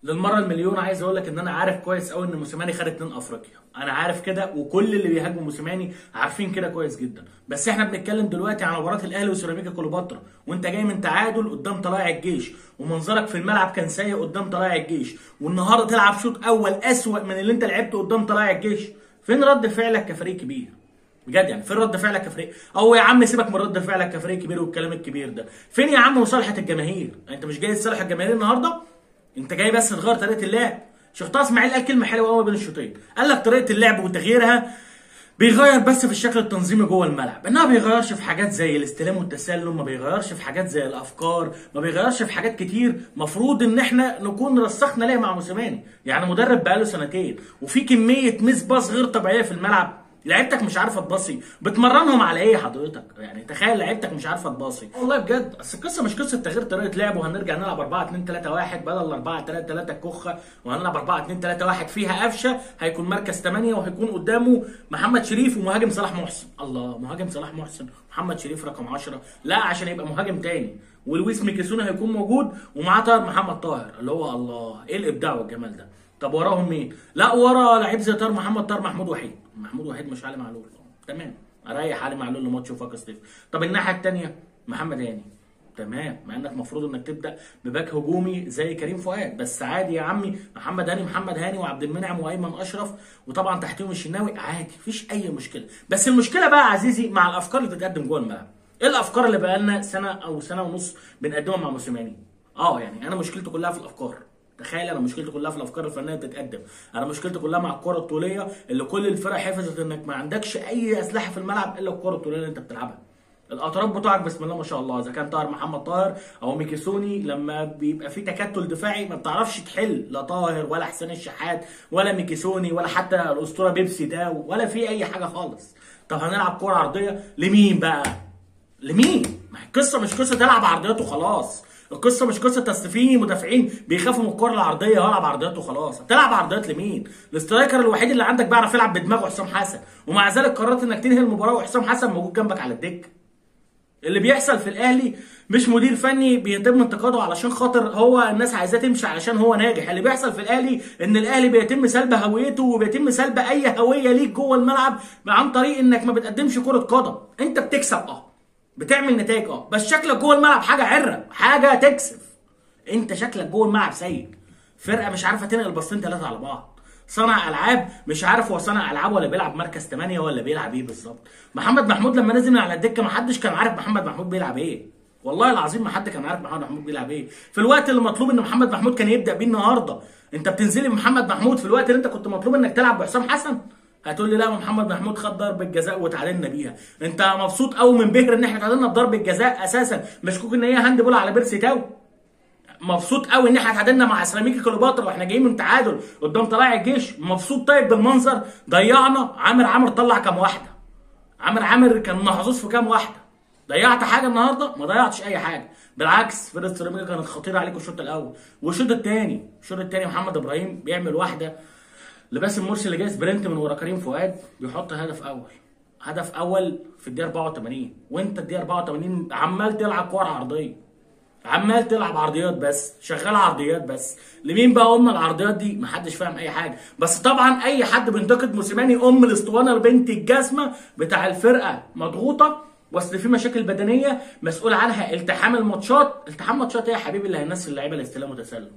للمره المليون عايز اقول لك ان انا عارف كويس قوي ان موسيماني خد اتنين افريقيا انا عارف كده وكل اللي بيهاجموا موسيماني عارفين كده كويس جدا بس احنا بنتكلم دلوقتي عن مباراه الاهلي وسيراميكا كليوباترا وانت جاي من تعادل قدام طلائع الجيش ومنظرك في الملعب كان سيء قدام طلائع الجيش والنهارده تلعب شوط اول اسوأ من اللي انت لعبته قدام طلائع الجيش فين رد فعلك كفريق كبير بجد يعني فين رد فعلك كفريق او يا عم سيبك من رد فعلك كفريق كبير والكلام الكبير ده فين يا عم مصالحه الجماهير انت مش جاي تصالح الجماهير النهارده انت جاي بس تغير طريقه اللعب شفتها اسماعيل قال كلمه حلوه قوي بين الشوطين قال لك طريقه اللعب وتغييرها بيغير بس في الشكل التنظيمي جوه الملعب انها ما بيغيرش في حاجات زي الاستلام والتسلم ما بيغيرش في حاجات زي الافكار ما بيغيرش في حاجات كتير مفروض ان احنا نكون رسخنا ليه مع موسيماني يعني مدرب بقاله سنتين وفي كميه ميس باص غير طبيعيه في الملعب لعيبتك مش عارفه تباصي بتمرنهم على ايه حضرتك يعني تخيل لعيبتك مش عارفه تباصي والله بجد اصل القصه مش قصه تغيير طريقه لعب وهنرجع نلعب 4 2 3 1 بدل 4 3 3 الكخه وهنلعب 4 2 3 1 فيها قفشه هيكون مركز 8 وهيكون قدامه محمد شريف ومهاجم صلاح محسن الله مهاجم صلاح محسن محمد شريف رقم 10 لا عشان يبقى مهاجم تاني ولويس ميكيسوني هيكون موجود ومعاه طاهر محمد طاهر اللي هو الله ايه الابداع والجمال ده طب وراهم مين؟ لا ورا لعيب زي طاهر محمد طاهر محمود وحيد محمود وحيد مش علي معلول تمام اريح علي معلول لماتش وفاق ستيف طب الناحيه الثانيه محمد هاني تمام مع انك المفروض انك تبدا بباك هجومي زي كريم فؤاد بس عادي يا عمي محمد هاني محمد هاني وعبد المنعم وايمن اشرف وطبعا تحتهم الشناوي عادي مفيش اي مشكله بس المشكله بقى عزيزي مع الافكار اللي بتتقدم جوه الملعب ايه الافكار اللي بقى لنا سنه او سنه ونص بنقدمها مع موسيماني اه يعني انا مشكلتي كلها في الافكار تخيل انا مشكلتي كلها في الافكار الفنيه اللي بتتقدم انا مشكلتي كلها مع الكره الطوليه اللي كل الفرق حفظت انك ما عندكش اي اسلحه في الملعب الا الكره الطوليه اللي انت بتلعبها الاطراف بتوعك بسم الله ما شاء الله اذا كان طاهر محمد طاهر او ميكيسوني لما بيبقى في تكتل دفاعي ما بتعرفش تحل لا طاهر ولا حسين الشحات ولا ميكيسوني ولا حتى الاسطوره بيبسي ده ولا في اي حاجه خالص طب هنلعب كره عرضيه لمين بقى لمين ما القصه مش قصه تلعب عرضيات وخلاص القصه مش قصه اصل في مدافعين بيخافوا من الكره العرضيه والعب عرضيات وخلاص هتلعب عرضيات لمين الاسترايكر الوحيد اللي عندك بيعرف يلعب بدماغه حسام حسن ومع ذلك قررت انك تنهي المباراه وحسام حسن موجود جنبك على الدكه اللي بيحصل في الاهلي مش مدير فني بيتم انتقاده علشان خاطر هو الناس عايزاه تمشي علشان هو ناجح اللي بيحصل في الاهلي ان الاهلي بيتم سلب هويته وبيتم سلب اي هويه ليك جوه الملعب عن طريق انك ما بتقدمش كره قدم انت بتكسب اه بتعمل نتائج اه بس شكلك جوه الملعب حاجه عره حاجه تكسف انت شكلك جوه الملعب سيء فرقه مش عارفه تنقل باصين ثلاثه على بعض صنع العاب مش عارف هو صنع العاب ولا بيلعب مركز 8 ولا بيلعب ايه بالظبط محمد محمود لما نزل من على الدكه ما حدش كان عارف محمد محمود بيلعب ايه والله العظيم ما حد كان عارف محمد محمود بيلعب ايه في الوقت اللي مطلوب ان محمد محمود كان يبدا بيه النهارده انت بتنزلي بمحمد محمود في الوقت اللي انت كنت مطلوب انك تلعب بحسام حسن هتقول لي لا ما محمد محمود خد ضربه جزاء وتعادلنا بيها انت مبسوط قوي من بهر ان احنا تعادلنا بضربه جزاء اساسا مشكوك ان هي هاند بول على بيرسي تاو مبسوط قوي ان احنا تعادلنا مع سيراميكا كليوباترا واحنا جايين من تعادل قدام طلائع الجيش مبسوط طيب بالمنظر ضيعنا عامر عامر طلع كام واحده عامر عامر كان محظوظ في كام واحده ضيعت حاجه النهارده ما ضيعتش اي حاجه بالعكس فرقه سيراميكا كانت خطيره عليكم الشوط الاول والشوط الثاني الشوط الثاني محمد ابراهيم بيعمل واحده لباسم مرسي اللي جاي سبرنت من ورا كريم فؤاد بيحط هدف اول هدف اول في الدقيقه 84 وانت الدقيقه 84 عمال تلعب كوره عرضيه عمال تلعب عرضيات بس شغال عرضيات بس لمين بقى قلنا العرضيات دي محدش فاهم اي حاجه بس طبعا اي حد بينتقد موسيماني ام الاسطوانه البنت الجزمه بتاع الفرقه مضغوطه واصل في مشاكل بدنيه مسؤول عنها التحام الماتشات التحام ماتشات ايه يا حبيبي اللي هينزل اللعيبه لاستلام وتسلم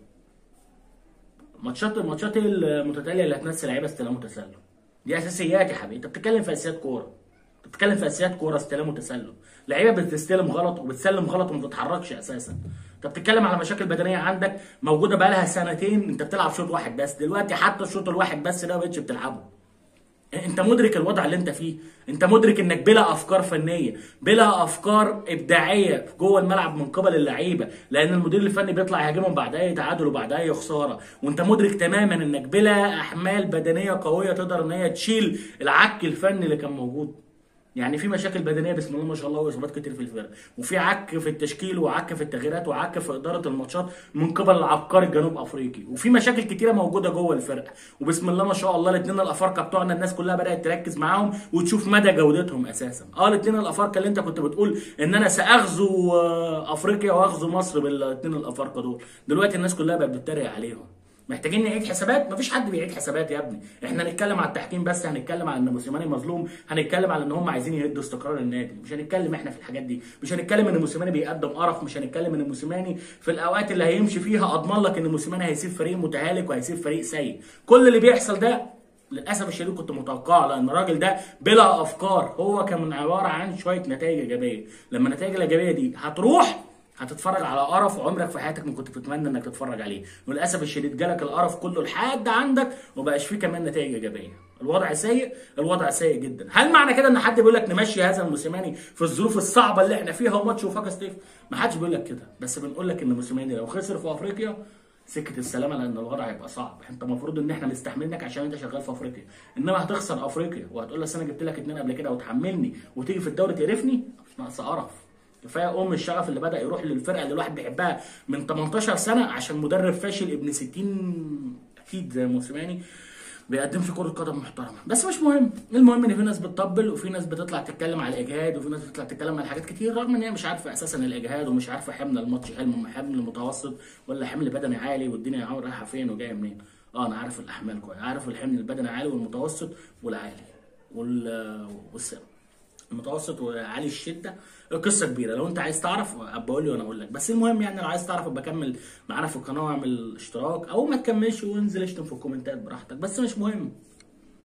ماتشات الماتشات المتتاليه اللي هتنزل لعيبه استلام وتسلم دي اساسيات يا حبيبي انت بتتكلم في اساسيات كوره انت بتتكلم في اساسيات كوره استلام وتسلم لعيبه بتستلم غلط وبتسلم غلط وما بتتحركش اساسا انت بتتكلم على مشاكل بدنيه عندك موجوده بقى لها سنتين انت بتلعب شوط واحد بس دلوقتي حتى الشوط الواحد بس ده ما بقتش بتلعبه انت مدرك الوضع اللي انت فيه انت مدرك انك بلا افكار فنيه بلا افكار ابداعيه جوه الملعب من قبل اللعيبه لان المدير الفني بيطلع يهاجمهم بعد اي تعادل وبعد اي خساره وانت مدرك تماما انك بلا احمال بدنيه قويه تقدر ان هي تشيل العك الفني اللي كان موجود يعني في مشاكل بدنيه بسم الله ما شاء الله واصابات كتير في الفرقه وفي عك في التشكيل وعك في التغييرات وعك في اداره الماتشات من قبل العبقري الجنوب افريقي وفي مشاكل كتيره موجوده جوه الفرقه وبسم الله ما شاء الله الاثنين الافارقه بتوعنا الناس كلها بدات تركز معاهم وتشوف مدى جودتهم اساسا اه الاثنين الافارقه اللي انت كنت بتقول ان انا ساغزو افريقيا واغزو مصر بالاثنين الافارقه دول دلوقتي الناس كلها بقت بتتريق عليهم محتاجين نعيد حسابات مفيش حد بيعيد حسابات يا ابني احنا هنتكلم على التحكيم بس هنتكلم على ان موسيماني مظلوم هنتكلم على ان هم عايزين يهدوا استقرار النادي مش هنتكلم احنا في الحاجات دي مش هنتكلم ان موسيماني بيقدم قرف مش هنتكلم ان موسيماني في الاوقات اللي هيمشي فيها اضمن لك ان موسيماني هيسيب فريق متهالك وهيسيب فريق سيء كل اللي بيحصل ده للاسف الشديد كنت متوقعه لان الراجل ده بلا افكار هو كان عباره عن شويه نتائج ايجابيه لما النتائج الايجابيه دي هتروح هتتفرج على قرف عمرك في حياتك ما كنت تتمنى انك تتفرج عليه وللاسف الشديد جالك القرف كله لحد عندك ومبقاش فيه كمان نتائج ايجابيه الوضع سيء الوضع سيء جدا هل معنى كده ان حد بيقول لك نمشي هذا الموسيماني في الظروف الصعبه اللي احنا فيها وماتش وفاق ستيف ما حدش بيقول لك كده بس بنقول لك ان موسيماني لو خسر في افريقيا سكه السلامه لان الوضع هيبقى صعب انت المفروض ان احنا مستحملينك عشان انت شغال في افريقيا انما هتخسر افريقيا وهتقول لي انا جبت لك اتنين قبل كده وتحملني وتيجي في الدوري تقرفني مش ناقص قرف كفايه ام الشغف اللي بدا يروح للفرقه اللي الواحد بيحبها من 18 سنه عشان مدرب فاشل ابن 60 اكيد زي موسيماني بيقدمش كره قدم محترمه بس مش مهم المهم ان في ناس بتطبل وفي ناس بتطلع تتكلم على الاجهاد وفي ناس بتطلع تتكلم على حاجات كتير رغم ان هي مش عارفه اساسا الاجهاد ومش عارفه حمل الماتش حلم حمل متوسط ولا حمل بدني عالي والدنيا رايحه فين وجايه منين اه انا عارف الاحمال كويس عارف الحمل البدني عالي والمتوسط والعالي وال والسام المتوسط وعالي الشده قصه كبيره لو انت عايز تعرف ابقى قول لي وانا اقول لك بس المهم يعني لو عايز تعرف ابقى كمل معانا في القناه واعمل اشتراك او ما تكملش وانزل اشتم في الكومنتات براحتك بس مش مهم